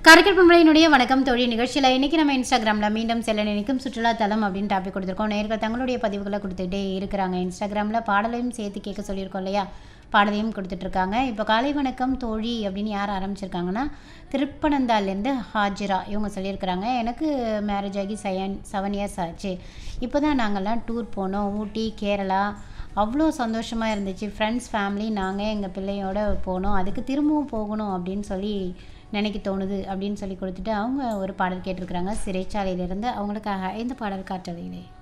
காரைக்கால் பண்பலையினுடைய வணக்கம் தோழி நிகழ்ச்சியில் இன்றைக்கி நம்ம இன்ஸ்டாகிராமில் மீண்டும் செல்ல நினைக்கும் சுற்றுலா தலம் அப்படின்னு டாபிக் கொடுத்துருக்கோம் நேர்கள் தங்களுடைய பதிவுகளை கொடுத்துக்கிட்டே இருக்கிறாங்க இன்ஸ்டாகிராமில் பாடலையும் சேர்த்து கேட்க சொல்லியிருக்கோம் இல்லையா பாடலையும் கொடுத்துட்ருக்காங்க இப்போ காலை வணக்கம் தோழி அப்படின்னு யார் ஆரம்பிச்சிருக்காங்கன்னா திருப்பனந்தாலேருந்து ஹாஜிரா இவங்க சொல்லியிருக்கிறாங்க எனக்கு மேரேஜ் ஆகி செவன் செவன் இயர்ஸ் ஆச்சு இப்போ தான் நாங்கள்லாம் டூர் போனோம் ஊட்டி கேரளா அவ்வளோ சந்தோஷமாக இருந்துச்சு ஃப்ரெண்ட்ஸ் ஃபேமிலி நாங்கள் எங்கள் பிள்ளையோட போனோம் அதுக்கு திரும்பவும் போகணும் அப்படின்னு சொல்லி நினைக்க தோணுது அப்படின்னு சொல்லி கொடுத்துட்டு அவங்க ஒரு பாடல் கேட்டிருக்கிறாங்க சிறைச்சாலையிலேருந்து அவங்களுக்காக இந்த பாடல் காற்றலையிலே